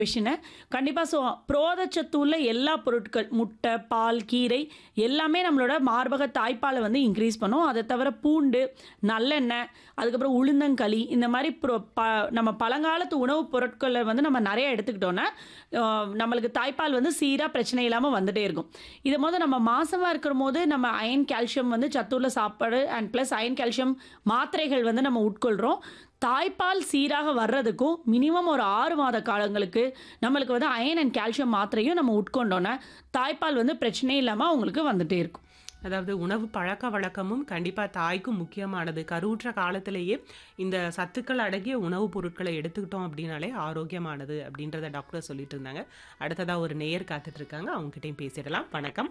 விஷயம் கண்டிப்பாக ஸோ புரோதச்சத்து உள்ள எல்லா பொருட்கள் முட்டை பால் கீரை எல்லாமே நம்மளோட மார்பக தாய்ப்பாலை வந்து இன்க்ரீஸ் பண்ணும் அதை தவிர பூண்டு நல்லெண்ணெய் அதுக்கப்புறம் உளுந்தங்களி இந்த மாதிரி ப்ரோ ப நம்ம பழங்காலத்து உணவுப் பொருட்களை வந்து நம்ம நிறைய எடுத்துக்கிட்டோன்னா அஹ், நம்மளுக்கு தாய்ப்பால் வந்து சீராக பிரச்சனை இல்லாமல் வந்துட்டே இருக்கும் இதை போது நம்ம மாசமாக இருக்கிற போது நம்ம அயன் கால்சியம் வந்து சத்துள்ள சாப்பாடு அண்ட் ப்ளஸ் அயன் கால்சியம் மாத்திரைகள் வந்து நம்ம உட்கொள்கிறோம் தாய்ப்பால் சீராக வர்றதுக்கும் மினிமம் ஒரு ஆறு மாத காலங்களுக்கு நம்மளுக்கு வந்து அயன் அண்ட் கால்சியம் மாத்திரையும் நம்ம உட்கொண்டோன்னா தாய்ப்பால் வந்து பிரச்சனை இல்லாமல் அவங்களுக்கு வந்துட்டே இருக்கும் அதாவது உணவு பழக்க வழக்கமும் கண்டிப்பா தாய்க்கும் முக்கியமானது கருவுற்ற காலத்திலேயே இந்த சத்துக்கள் அடங்கிய உணவுப் பொருட்களை எடுத்துக்கிட்டோம் அப்படின்னாலே ஆரோக்கியமானது அப்படின்றத டாக்டர் சொல்லிட்டு இருந்தாங்க அடுத்ததா ஒரு நேயர் காத்துட்டு இருக்காங்க அவங்க கிட்டயும் பேசிடலாம் வணக்கம்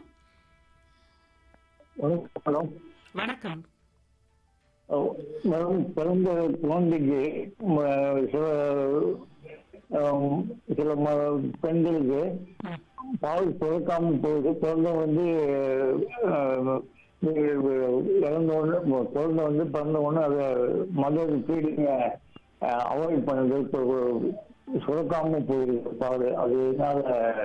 ஹலோ வணக்கம் மேடம் பிறந்த குழந்தைக்கு ம, சில ஆம், சில ம- பெண்களுக்கு பால் சுரக்காம போகுது குழந்தை வந்து ஆஹ், இறந்த உடனே குழந்தை வந்து பிறந்த உடனே அதை மதர் ஃபீடிங்க அவாய்ட் பண்ணுது இப்போ சுரக்காம போயிருக்கு பால் அது எதனால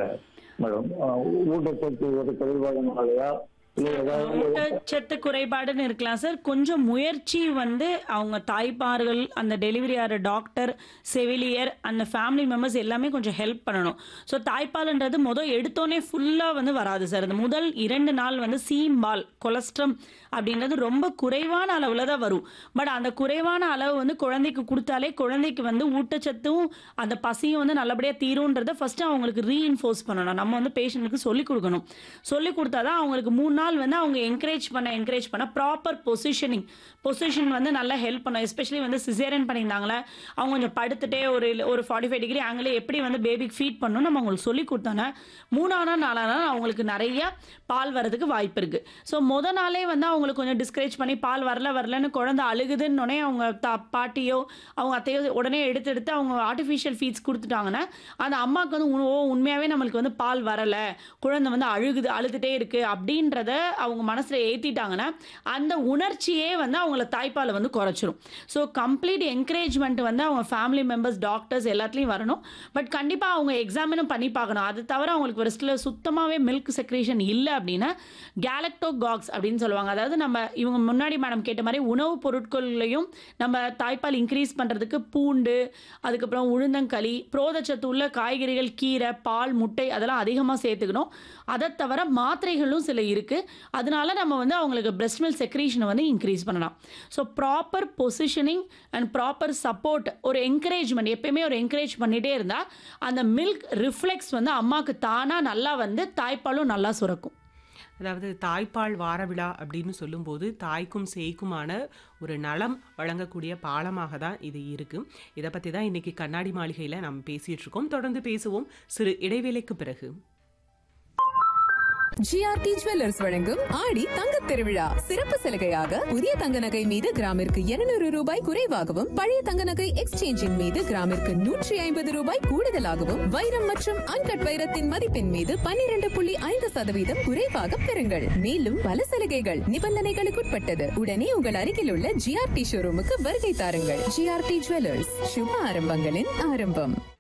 மேடம் ஆஹ், ஊட்டச்சத்து ஒரு குறைபாடுனாலயா இல்லை ஏதாவது ஊட்டச்சத்து குறைபாடுன்னு இருக்கலாம் சார் கொஞ்சம் முயற்சி வந்து அவங்க தாய்ப்பார்கள் அந்த டெலிவரி ஆகிற டாக்டர் செவிலியர் அந்த ஃபேமிலி மெம்பர்ஸ் எல்லாமே கொஞ்சம் ஹெல்ப் பண்ணணும் ஸோ தாய்ப்பால்ன்றது முதல் எடுத்தோன்னே ஃபுல்லாக வந்து வராது சார் அந்த முதல் இரண்டு நாள் வந்து சீம்பால் கொலஸ்ட்ரம் அப்படின்றது ரொம்ப குறைவான அளவில் தான் வரும் பட் அந்த குறைவான அளவு வந்து குழந்தைக்கு கொடுத்தாலே குழந்தைக்கு வந்து ஊட்டச்சத்தும் அந்த பசியும் வந்து நல்லபடியாக தீரும்ன்றதை ஃபஸ்ட்டு அவங்களுக்கு ரீஇன்ஃபோர்ஸ் பண்ணணும் நம்ம வந்து பேஷண்ட்டுக்கு சொல்லிக் கொடுக்கணும் சொல்லிக் கொடுத்தா தான் அவங்களுக்கு மூணு நாள் வந்து அவங்க என்கரேஜ் பண்ண என்கரேஜ் பண்ண ப்ராப்பர் பொசிஷனிங் பொசிஷன் வந்து நல்லா ஹெல்ப் பண்ணும் எஸ்பெஷலி வந்து சிசேரியன் பண்ணியிருந்தாங்களே அவங்க கொஞ்சம் படுத்துட்டே ஒரு ஒரு ஃபார்ட்டி ஃபைவ் டிகிரி ஆங்கிலே எப்படி வந்து பேபிக்கு ஃபீட் பண்ணணும் நம்ம அவங்களுக்கு சொல்லி கொடுத்தோன்னா மூணாவது நாள் நாலாவது நாள் அவங்களுக்கு நிறைய பால் வரதுக்கு வாய்ப்பு இருக்கு ஸோ முத நாளே வந்து அவங்களுக்கு கொஞ்சம் டிஸ்கரேஜ் பண்ணி பால் வரல வரலன்னு குழந்தை அழுகுதுன்னு உடனே அவங்க தா பாட்டியோ அவங்க அத்தையோ உடனே எடுத்து எடுத்து அவங்க ஆர்டிஃபிஷியல் ஃபீட்ஸ் கொடுத்துட்டாங்கன்னா அந்த அம்மாவுக்கு வந்து உண்- ஓ உண்மையாகவே நம்மளுக்கு வந்து பால் வரலை குழந்தை வந்து அழுகுது அழுதுகிட்டே இருக்கு அப்படின்றத அவங்க மனசில் ஏற்றிட்டாங்கன்னா அந்த உணர்ச்சியே வந்து அவங்கள தாய்ப்பாலை வந்து குறைச்சிரும் ஸோ கம்ப்ளீட் என்கரேஜ்மெண்ட் வந்து அவங்க ஃபேமிலி மெம்பர்ஸ் டாக்டர்ஸ் எல்லாத்துலேயும் வரணும் பட் கண்டிப்பாக அவங்க எக்ஸாமினும் பண்ணி பார்க்கணும் அது தவிர அவங்களுக்கு பிரஸ்ட்டில் சுத்தமாகவே மில்க் செக்ரேஷன் இல்லை அப்படின்னா கேலக்டோ காக்ஸ் அப்படின்னு சொல்லுவாங்க அதாவது நம்ம இவங்க முன்னாடி மேடம் கேட்ட மாதிரி உணவுப் பொருட்கள்லையும் நம்ம தாய்ப்பால் இன்க்ரீஸ் பண்ணுறதுக்கு பூண்டு அதுக்கப்புறம் உளுந்தங்களி புரோதச்சத்து உள்ள காய்கறிகள் கீரை பால் முட்டை அதெல்லாம் அதிகமாக சேர்த்துக்கணும் அதை தவிர மாத்திரைகளும் சில இருக்குது அதனால நம்ம வந்து அவங்களுக்கு பிரஸ்ட் மில்க் செக்ரீஷனை வந்து இன்க்ரீஸ் பண்ணலாம் so proper positioning and proper support ஒரு என்கரேஜ்மெண்ட் எப்பயுமே ஒரு என்கரேஜ் பண்ணிகிட்டே இருந்தால் அந்த மில்க் ரிஃப்ளெக்ஸ் வந்து அம்மாவுக்கு தானாக நல்லா வந்து தாய்ப்பாலும் நல்லா சுரக்கும் அதாவது தாய்ப்பால் வார விழா அப்படின்னு சொல்லும்போது தாய்க்கும் சேய்க்குமான ஒரு நலம் வழங்கக்கூடிய பாலமாக தான் இது இருக்கு இதை பற்றி தான் இன்னைக்கு கண்ணாடி மாளிகையில் நம்ம பேசிட்டு இருக்கோம் தொடர்ந்து பேசுவோம் சிறு இடைவேளைக்கு பிறகு ஜிஆர்டி ஜுவல்லர்ஸ் வழங்கும் ஆடி தங்க திருவிழா சிறப்பு சலுகையாக புதிய தங்க நகை மீது கிராமிற்கு 200 ரூபாய் குறைவாகவும் பழைய தங்க நகை எக்ஸ்சேஞ்சின் மீது கிராமிற்கு நூற்றி ஐம்பது ரூபாய் கூடுதலாகவும் வைரம் மற்றும் அன்கட் வைரத்தின் மதிப்பின் மீது 12.5% புள்ளி ஐந்து சதவீதம் குறைவாக பெறுங்கள் மேலும் பல சலுகைகள் நிபந்தனைகளுக்குட்பட்டது உடனே உங்கள் அருகில் உள்ள ஜிஆர்டி ஷோரூமுக்கு வருகை தாருங்கள் ஜிஆர்டி ஜுவல்லர்ஸ் சுப ஆரம்பங்களின் ஆரம்பம்